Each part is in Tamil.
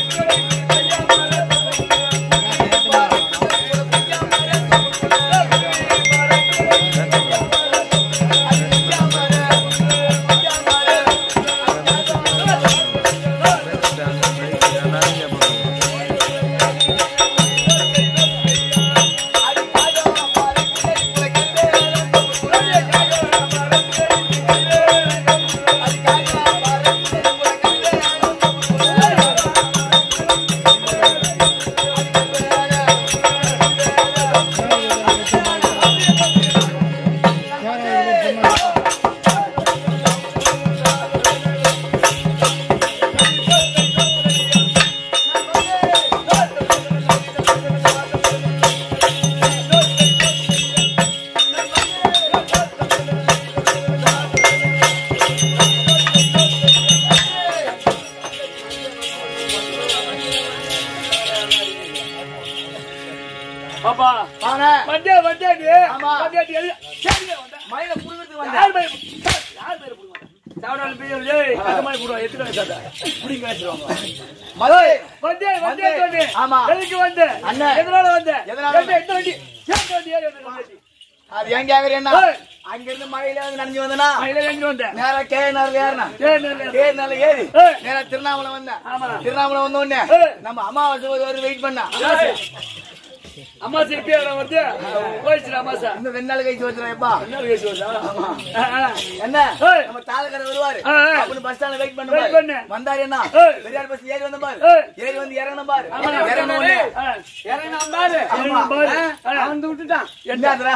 பாப்பா வாங்க வந்தே வந்தேடி ஆமா. வந்தேடி எல்லாம் சரிங்க வந்தேன் மயில புடுங்கிறதுக்கு வந்தேன் யார் பேர் யார் பேர் புடுங்க சாவடால பேர் ஏய் அந்த மாதிரி புடுவா எத்துக்கணும் சாதா புடிங்க வச்சிருவாங்க மதுரை வந்தே வந்தே வந்தேன். சொன்னே ஆமா. எதுக்கு வந்த அண்ணன். எதனால வந்த எதனால எந்த எந்த வண்டி சேர்ந்து வண்டி ஏறி வந்த வண்டி அது ஏன் கேக்குறேன்னா ஏய். அங்க இருந்து மழையில வந்து நனைஞ்சு வந்தனா மயில எங்க வந்த நேரா கே நாள் ஏறினா ஏய் நல்ல கே நாள் ஏறி ஏய். நேரா திருவண்ணாமலை வந்தேன் ஆமா. திருவண்ணாமலை வந்த உடனே ஏய். நம்ம அமாவாசை ஒரு வாரம் வெயிட் பண்ணா ஏய். அம்மா திருப்பி வருது போயிடுச்சு அம்மாசா இன்னும் ரெண்டு நாள் கழிச்சு வந்துடுறேன்ப்பா என்ன பேசி வந்தா ஆ, ஆ. என்ன ஏய். நம்ம தாளக்கரை வருவாரு ஆ, ஆ. அப்படின்னு பஸ் ஸ்டாண்ட்ல வெயிட் பண்ண Wait பாரு பண்ணு. வந்தாரு என்ன ஏய். பெரியார் பஸ் ஏறி வந்த பாரு ஏய். ஏறி வந்து இறங்கணும் பாரு ஆமா. இறங்கின உடனே ஆ. இறங்கினா பாரு இறங்கினா ஆமா. பாரு. ஆ, ஆ. வந்து விட்டுட்டான் என்ன? என்னதுடா?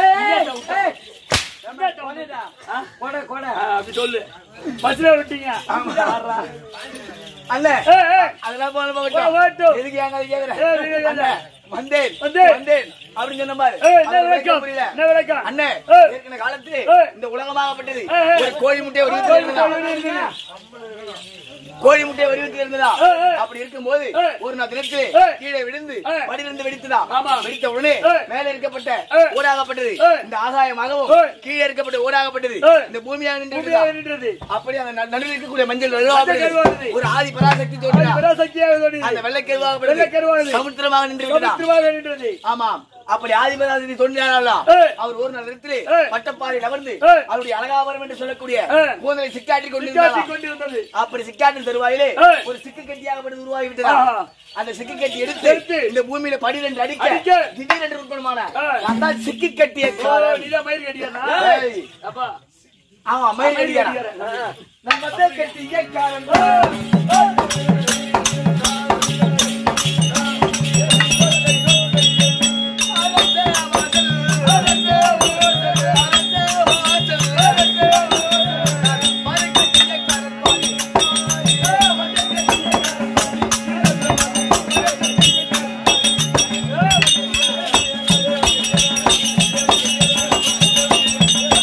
என்னத்த வந்துட்டா? ஆ, அப்படி சொல்லு பஸ்ல விட்டீங்க யார்ரா? அண்ணே ஏய், ஏய். அதெல்லாம் போன வா, போகட்டும் வரட்டும். எதுக்கு ஏங்க கேக்குற ஏய், நீங்க கேக்குற. அண்ணே, வந்தேன் வந்தேன். வந்தேன் அப்படின்னு சொன்ன பாரு ஏய், என்ன அது விளக்கம் விளக்கம்? புரியல என்ன விளக்கம்? அண்ணே ஏய். ஏற்கனவே காலத்து ஏய். இந்த உலகமாகப்பட்டது ஏய், ஏய். ஒரு கோழி முட்டையை ஒரு கோழி வீட்டுல முட்டை இருந்ததா இருந்ததா? கோழி முட்டையை ஒரு வீட்டுல இருந்ததா ஏய், ஏய். அப்படி இருக்கும்போது ஏய். ஒரு நாள் தினத்திலே ஏய். கீழே விழுந்து ஏய். படியிலிருந்து வெடித்ததா ஆமா. வெடித்த உடனே ஏய். மேலே இருக்கப்பட்ட ஏய். ஊராகப்பட்டது ஏய். இந்த ஆகாயமாகவும் ஏய். கீழே இருக்கப்பட்ட ஊராகப்பட்டது ஏய். இந்த பூமியாக நின்று பூமியா நின்றது. அப்படி அந்த ந- நடுவில் இருக்கக்கூடிய மஞ்சள் கருவாகுது. கருவாகப்பட்டது ஒரு ஆதி பராசக்தி அது தோன்றினார் பராசக்தியாக தோன்றியது. அந்த வெள்ளை கருவாகப்பட்டது வெள்ளை கருவாகுது. சமுத்திரமாக நின்று விட்டதா பவித்திரமாக நின்றது. ஆமாம் அப்படி ஆதிபராசக்தி தோன்றினாரா ஏய். அவர் ஒரு நாள் இடத்திலே ஏய். பட்டப்பாறையில் அமர்ந்து ஏய். அவருடைய அழகாபரம் என்று சொல்லக்கூடிய ஏய். கூந்தலை சிக்காட்டி சிக்காட்டிக் கொண்டிருந்தார் கொண்டிருந்தது. அப்படி சிக்காட்டின் தருவாயிலே ஏய். ஒரு சிக்கு கட்டியாகப்பட்டது உருவாகி விட்டதா ஆஹா. அந்த சிக்கு கட்டி எடுத்து எடுத்து இந்த பூமியில பனிரெண்டு அடிக்க அடிக்க. திடீரென்று உட்படுமான ஏய். அதான் சிக்கு கட்டிய ஓ, காரன். நீதான் மயிர் கட்டியானா? ஏய். அப்பா, ஆமா மயில் மயிர் அடிக்கிறான். கட்டியாரா? நம்ம தான் கட்டிய காரன்.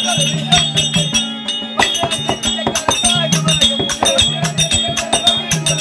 Thank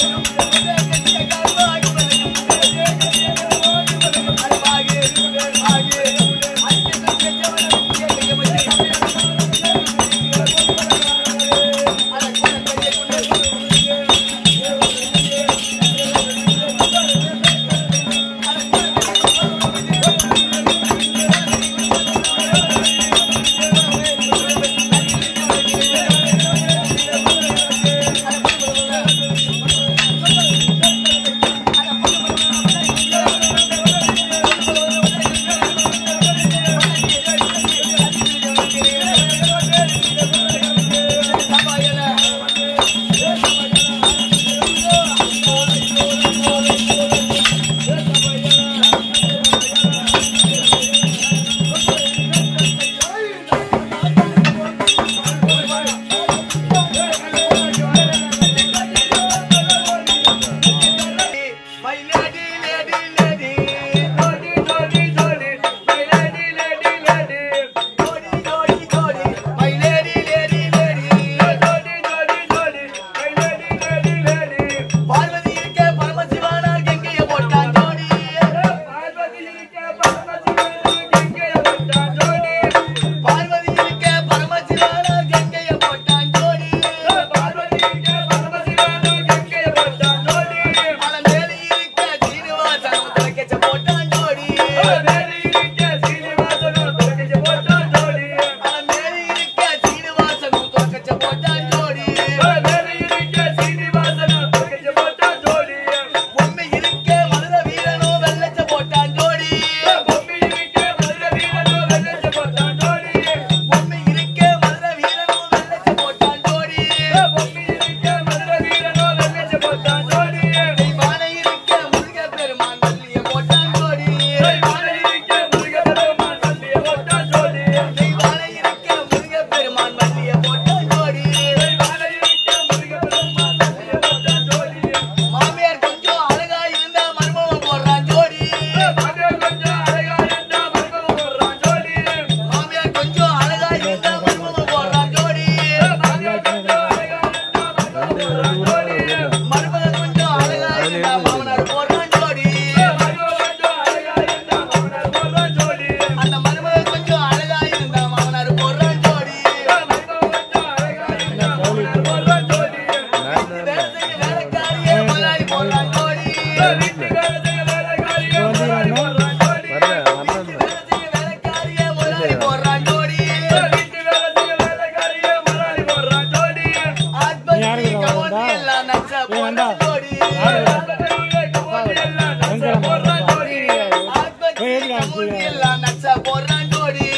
வேலைக்காரியே முதலாளி போடுறான் ஜோடி ஆத்மஜி கவுண்டி எல்லாம் நச்ச போடுறான் ஜோடி ஆத்மஜி கவுண்டி எல்லாம் நச்ச போடுறான் ஜோடி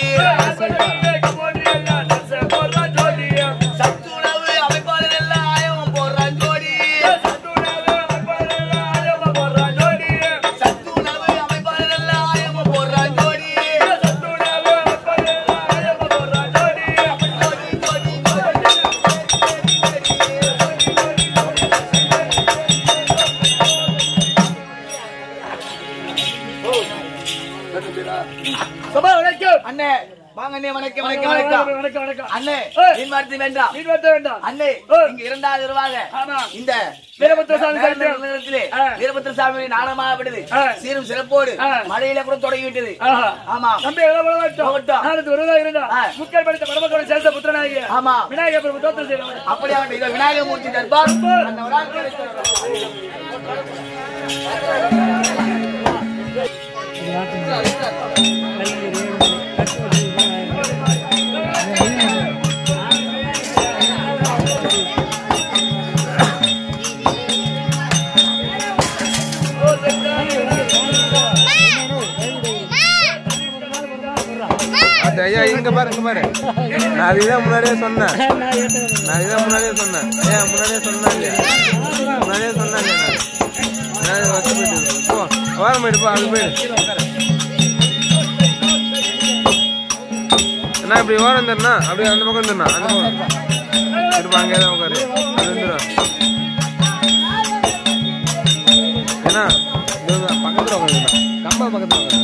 சத்துணவு அமைப்பாளர் எல்லாம் ஆயவம் போடுறான் ஜோடி சத்துணவு அமைப்பாளர் எல்லாம் ஆயவம் போடுறான் ஜோடி ஜோடி, ஜோடி, சபா வணக்கம் அண்ணே வாங்க அண்ணே வணக்கம் வணக்கம் வணக்கம் வணக்கம் வணக்கம் அண்ணே ஏய். மீன் வார்த்தை வேண்டாம் மீன் வெட்ட வேண்டாம் அண்ணே ஏய். இங்க இரண்டாவது வருவாங்க ஆமா. இந்த வீரபத்ரசாமி வேற சரித்திரம். நிலத்திலே ஆ. வீரபத்ரசாமி நாடகமாகப்படுது ஆ. சீரும் சிறப்போடு ஆ. மழையில கூட தொடங்கி விட்டது ஆஹா. ஆமா தம்பி எல்லாம் போகட்டும். போகட்டும். நானூத்தி ஒருவதா இருந்தா. ஆ. முக்கல் படித்த பரமக்கோட சேர்ந்த புத்திரனாகிய ஆமா. விநாயகர் பிரபு தோத்திரம் செய்தவன். அப்படி அவன் இதை விநாயகமூர்த்தி தர்பார் அந்த ஒரு ஆள் கிடைத்தவர். அது ஐயா இங்க பாரு இங்க பாரு நான் அதுதான் முன்னாடியே சொன்னேன் நான் அதுதான் முன்னாடியே சொன்னேன் ஏன் முன்னாடியே சொன்னா இல்லையா முன்னாடியே சொன்னா இல்லையா நான் முன்னாடியே வச்சு போயிட்டு போ ஓரம் போயிட்டு போ அது போயிடு என்ன இப்படி ஓரம் தரணும் அப்படியே அந்த பக்கம் தரணும் அந்த பக்கம் திரும்ப அங்கே தான் உட்காரு அது வந்துடும் ஏன்னா இது பக்கத்தில் உட்காந்துருக்கணும் கம்பா பக்கத்தில் உட்காந்து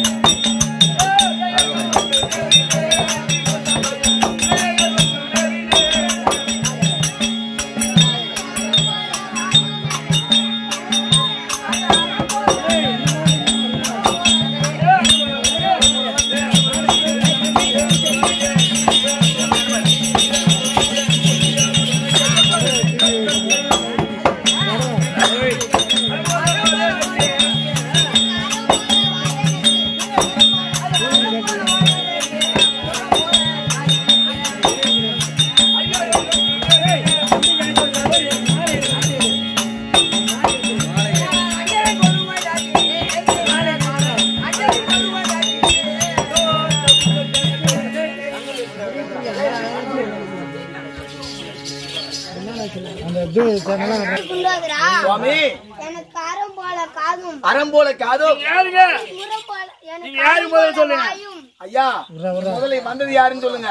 குண்டோதரா சுவாமி எனக்கு அறம் போல காதும் அறம் போல காதும் யாருங்க உரம் போல எனக்கு நீங்க யாரு அறம் முதல்ல போல சொல்லுங்க. வாயும் ஐயா முதல்ல வந்தது யாருன்னு சொல்லுங்க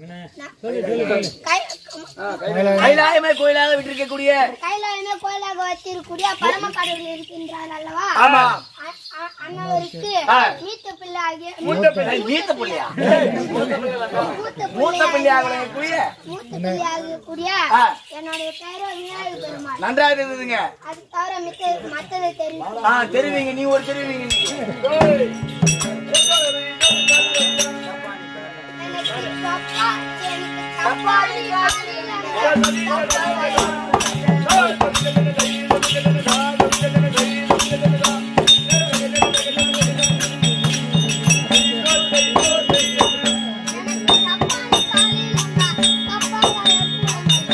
கை- கைலாயமே கோயிலாக விட்டிருக்கக்கூடிய கைலாயமே கோயிலாக வச்சிருக்கூடிய பரம கடவுள் இருக்கின்றார் அல்லவா ஆமா அ- அ- அண்ணவருக்கு ஆ. மீத்த பிள்ளை ஆகிய ஏய், மீத்த புள்ளியா மூத்த மூத்த பிள்ளை பிள்ளையாக கூடிய மூத்த பிள்ளை ஆகக்கூடிய ஆ. என்னுடைய பெயரோ விநாயகர் பெருமாள் நன்றாக இருந்ததுங்க அது தவிர மித்த மத்ததை தெரியும் ஆ தெரிவிங்க நீ ஒரு தெரிவிங்க நீங்க எனக்கு தப்பா எனக்கு தப்பாடி காலையில எனக்கு தப்பாடி காலையில தப்பா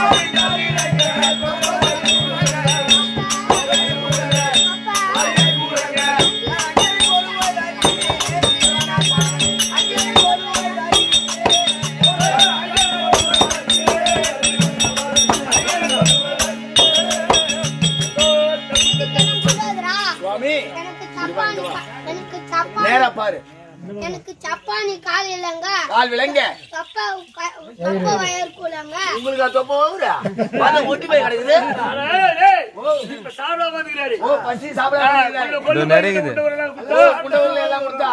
சுவாமி எனக்கு சப்பானி கா- எனக்கு சப்பானி நேரா பாரு எனக்கு சப்பானி கால் இல்லைங்க கால் விலங்க தப்பா க- தப்பா வயர் கூலங்க உங்களுக்கு அது தொப்ப போகுதா பாத்தா ஒட்டி போய் கிடக்குது ஏய், ஏய், இப்ப சாப்பிடாம வந்துக்கிறாரு. ஓ பசி சாப்பிட ஆ, மாட்டேங்கிறாரு. கொண்டு கொண்டு இதோ நிறைய போய் இருக்குது. கொண்டு வரலாம், ஓ, கொடுத்தா. குண்டவர்கள் எல்லாம் கொடுத்தா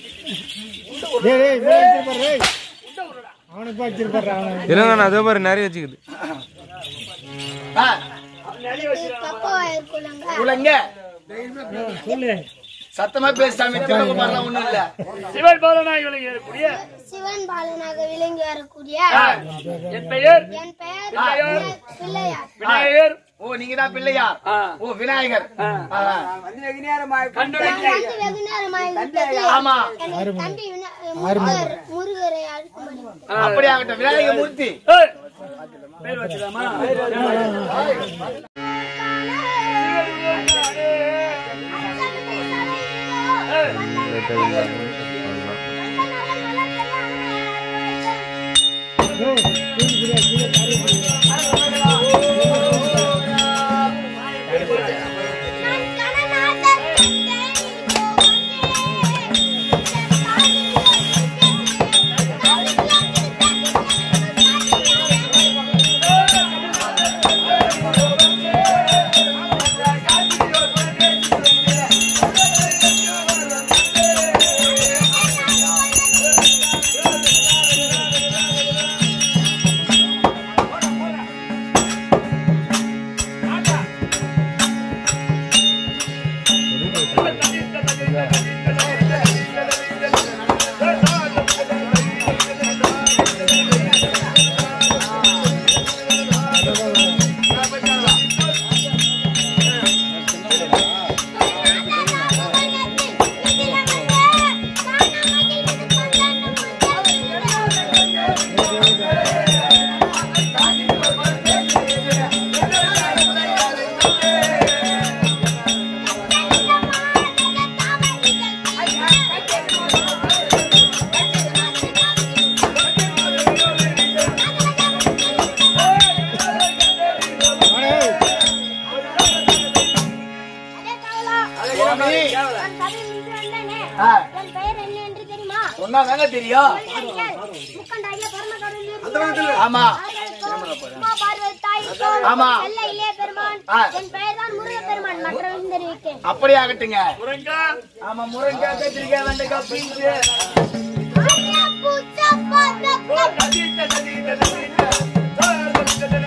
இருங்க நான் அதே மாதிரி நிறைய வச்சுக்குது ஆ, நிறைய வச்சிருக்காங்க. தப்பா வயர் கூலங்க குலங்க சத்தமா பேசாம சிவகுமார்லாம் ஒண்ணும் இல்ல சிவன் பாலனாய் விளங்கி இருக்கக்கூடிய சிவன் பாலனாக விளங்கி வரக்கூடிய ஆ, என் பெயர் என் பெயர் பிள்ளையார். பிள்ளையார் விநாயகர் ஓ நீங்க தான் பிள்ளையார் ஆ. ஓ விநாயகர் ஆ. ஆ. கண்டு நான் வைக்க வந்து வெகு நேரமாகிவிட்டது. ஆமா எனக்கு தம்பி வினா- முருகர் முருகரை அழைக்கும்படி. அப்படியாகட்டும் விநாயக மூர்த்தி ஏய், பேர் வச்சுக்கலாமா ஏய், நான் கணநாதர் சுவாமி நான் கதை நின்று வந்தேனே. ஆ. என் பெயர் என்ன என்று தெரியுமா சொன்னா தாங்க தெரியும் முக்கண்டாகிய பரமக்கடலில் ஆமா ஆறுகளுக்கும் உமா பார்வதி தாய்க்கும் ஆமா. செல்ல இளைய பெருமான் ஆ. என் பெயர் தான் முருகப்பெருமான் மற்றவர்கள் தெரிவித்தேன் அப்படியாகட்டுங்க முருங்கா ஆமா முருங்கா கத்திரிக்காய் வெண்டைக்காய் பீன்ஸ் ஆரியா பூச்சா பாதப்பா. ததீத்த ததீத்த ததீத்த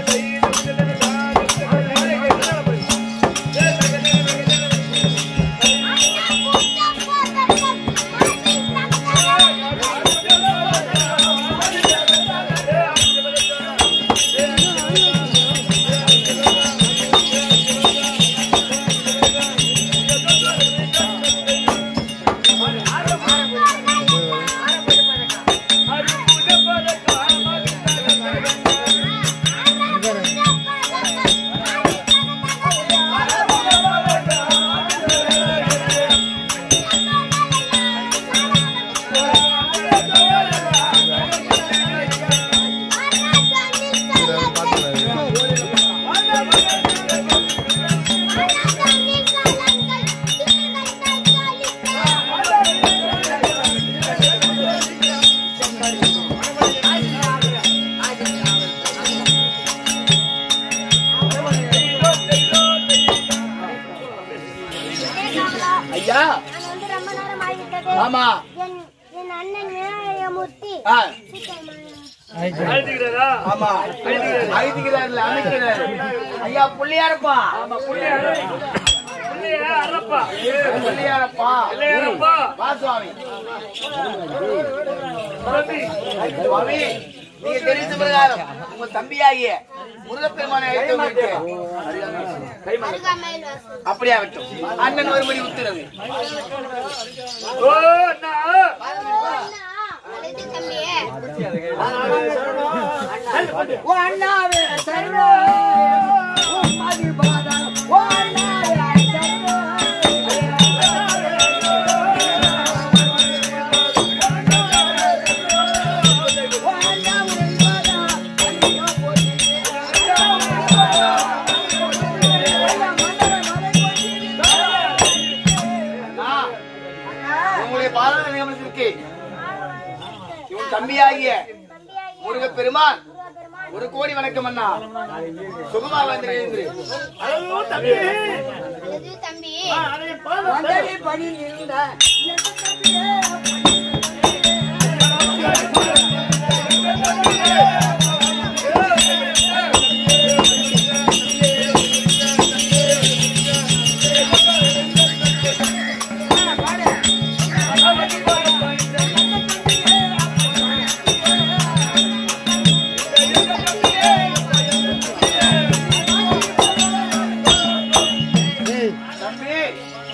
ஆரியா பூச்சா பாதப்பா. ஆரி சங்கரா. ஐயா நான் வந்து ரொம்ப நேரம் ஆகிவிட்டது ஆமா என் என் அண்ணன் விநாயகமூர்த்தி ஆ, சீக்கிரமா அழுதுகிறதா ஆமா ஐதுகிறார்ல அமைக்கிறார் ஐயா புள்ளியாரப்பா ஆமா புள்ளையா புள்ளையா அரப்பா புள்ளியாரப்பா பிள்ளையாரப்பா வா சுவாமி சுவாமி சுவாமி நீங்க தெரிவித்த பிரகாரம் உங்க தம்பியாகிய முருகப்பெருமானை அழைத்தவங்களுக்கு அருகாமையில் வாசம். அப்படியாகட்டும் அண்ணன் ஒருபடி உத்தரவு ஓ அண்ணா ஓ, அண்ணா, அழைத்து தம்பியே. நான் உங்களுடைய பாராள நியமனத்திற்கு இவன் தம்பியாகிய தம்பியாகிய முருகப்பெருமான் முருகப்பெருமான் ஒரு கோடி வணக்கம் அண்ணா சுகமா வந்து எழுந்து அழகு தம்பி அழுது தம்பி அதை பாதம் ஆ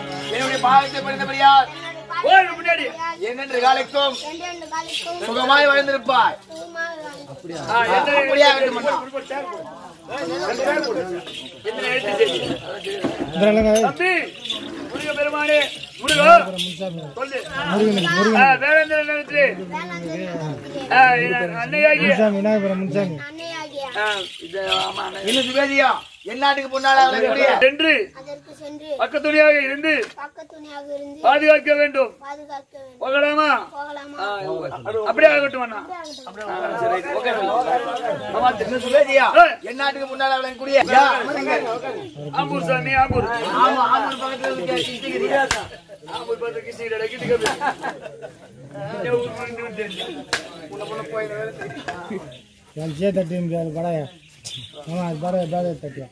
என்னுடைய பாவத்தை படித்தபடியால் கோயில் முன்னாடி என்னென்று காலைக்கும் ரெண்டு ரெண்டு காலுக்கும் சுகமாய் வாழ்ந்திருப்பாய் சுகமாக வாழ்ந்து. ஆ, எத்தனை அப்படியே ஆகட்டும் அண்ணா. கொடு, கொடு, சேர் கொடு. ரெண்டு பேர் கொடு. எத்தனை எழுத்து செய்தி? தம்பி முருக பெருமானே முருகா சொல்லு ஆ, வேறெந்த நேரத்தில் வேளாங்கண்ணி நகரத்திலே ஆ, என் அன்னையாகிய அன்னையாகிய ஆ, இது ஆமா, அன்னை. இன்னும் சுவேதியா எந்நாட்டுக்கு முன்னால வரக்கூடிய சென்று அதற்கு சென்று பக்கத்துணையாக இருந்து பக்கத்துணையாக இருந்து பாதுகாக்க வேண்டும் பாதுகாக்க வேண்டும் போகலாமா போகலாமா அப்படியே ஆகட்டும் அண்ணா இன்னும் சுவேதியா ஏய். எந்நாட்டுக்கு முன்னால வரக்கூடிய யா, அமருங்க. ஆம்பூர் சாமி ஆம்பூர் ஆமா ஆம்பூர் பக்கத்துல இருக்க கிருஷ்ணகிரி ஆம்பூர் பார்த்து கிருஷ்ணகிரி கிட்ட இந்த ஊர் வந்து தெரிஞ்சு. ಎಲ್ಚೆ ತಟ್ಟಿ ಬಡಯ ಹ್ಞೂ ಅದು ಬರ ಬೇರೆ ತಟ್ಟಿ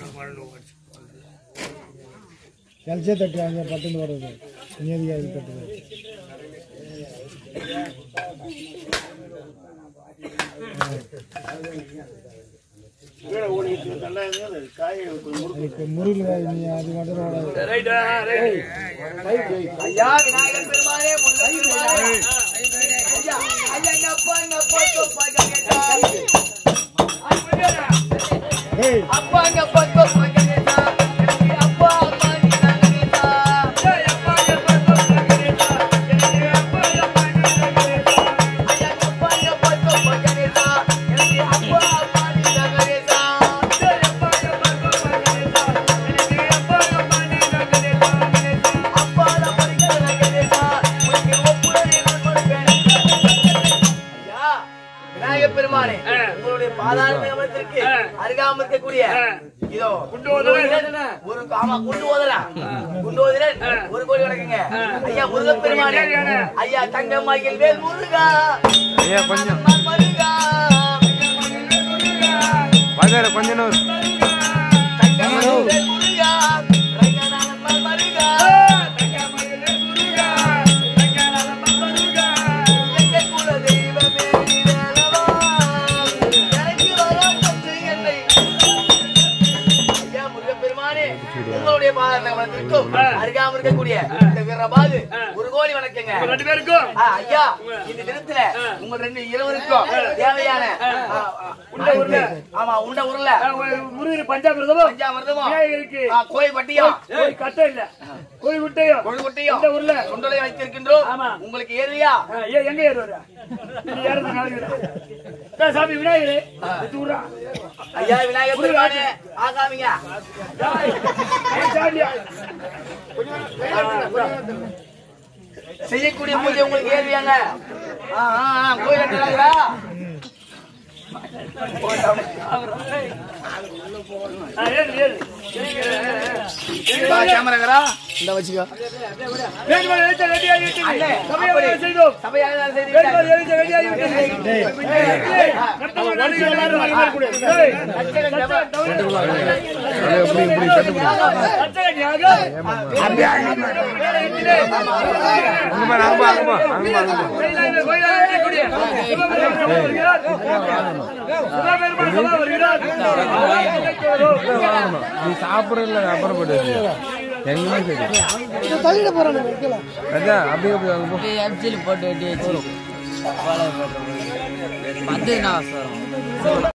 ಎಲ್ಚೆ ತಟ್ಟಿ ಹಂಗೆ ಪಟ್ಟಿಂದ ಬರೋದು ನೀರಿಗೆ ಅದು ತಟ್ಟಿದೆ ಅದಕ್ಕೆ ಮುರುಳು ನೀ ಅದು ಮಾಡಿದ್ರೆ ಒಳ್ಳೆ ரைட்டா ரைட் ஐயா விநாயகர் பெருமானே முருகன் பெருமானே ஐயா ஐயா எங்க அப்பா எங்க அப்பா தோப்பா கணேசா ಏಯ್ அப்பா எங்க அப்பா தோப்பா கணேசா எனக்கு அப்பா அம்மா நீ தான் கணேசா ஐயா எங்க அப்பா எங்க அப்பா தோப்பா கணேசா எனக்கு அப்பா அம்மா நீ தான் கணேசா அப்பா நான் படிக்கிற கணேசா உனக்கு ஒப்புதல் நான் கொடுப்பேன் ஐயா விநாயகர் பெருமானே ஆ. உங்களுடைய பாதாள நியமனத்திற்கு ஆ. அருகாமல் இருக்கக்கூடிய ஆ. இதோ குண்டு ஓதுறேன். ஒரு ஆமா குண்டு ஓதலாம் குண்டு ஓதுறேன் ஒரு கோடி வணக்கங்க ஐயா முருகன் பெருமானே ஐயா தங்கம்மாயில் வேல் முருகா ஐயா கொஞ்சம் அம்மா மருகா பகர கொஞ்ச நேரம் தங்கம்மாயில் வேல் முருகா ரங்கநாதன் மருகா எங்க குல தெய்வமே நீ வேலவா எனக்கு வரம் தந்து என்னை ஐயா முருகன் பெருமானே உங்களுடைய பாதாள வனத்திற்கும் அருகாமல் இருக்கக்கூடிய இந்த வீரபாகு ஒரு கோடி வணக்கங்க ரெண்டு பேருக்கும் ஆ, ஐயா இந்த தினத்துல உங்க ரெண்டு இருவருக்கும் தேவையான ஆ, ஆ, உண்ட உருளை. ஆமா உண்ட உருளை முருகர் பஞ்சாமிரதமும் பஞ்சாமிர்தமும் விநாயகருக்கு ஆ, கோழி பட்டியும் கோழி கட்டை இல்ல கோழி முட்டையும் கொழு குட்டியும் உண்ட உருளை. சுண்டலை வைத்திருக்கின்றோம் ஆமா. உங்களுக்கு ஏறியா ஆ, ஏ, எங்க ஏறுவாரு இது ஏறது நாளைக்கு சாமி விநாயகரே எடுத்து விட்றா. ஐயா விநாயகர் பெருமானே ஆகாமிங்க டேய், ஏன் சாமியா? செய்யக்கூடிய பூஜை உங்களுக்கு ஏறியாங்க ஆ, ஆ, ஆ, கோயில் கட்டுறாங்களா ஆ, ஏறு, ஏறு. கேமராங்கிறா இந்த வச்சுக்கோ வேண்டுமாறு எழுத்த ரெடியாகி விட்டது. அண்ணே, சபையை அப்படி. வரவு செய்தோம். சபையாக தான் செய்து வேண்டுமாறு விட்டார்கள். எழுத்த ரெடியாகி விட்டது. ஏய், கட்டமா நடுங்க, நடுங்க. ஏய், கச்சகம் ஜப. இப்படி இப்படி கட்டுப்படி அச்சகனியாக அங்கம்மா அங்கம்மா அங்கம்மா அங்கம்மா அங்கம்மா கோயிலாக கோயிலாக இருக்கக்கூடிய சிவபெருமான் சபா வருகிறார். சிவபெருமான் சபா வருகிறார். நீ சாப்பிடல அப்புறம் போட்டு எங்கேயுமே சரி ராஜா அப்படியே அப்படி அங்க போ எம்சில் போட்டு வெட்டி வச்சு பத்து நான் வரும்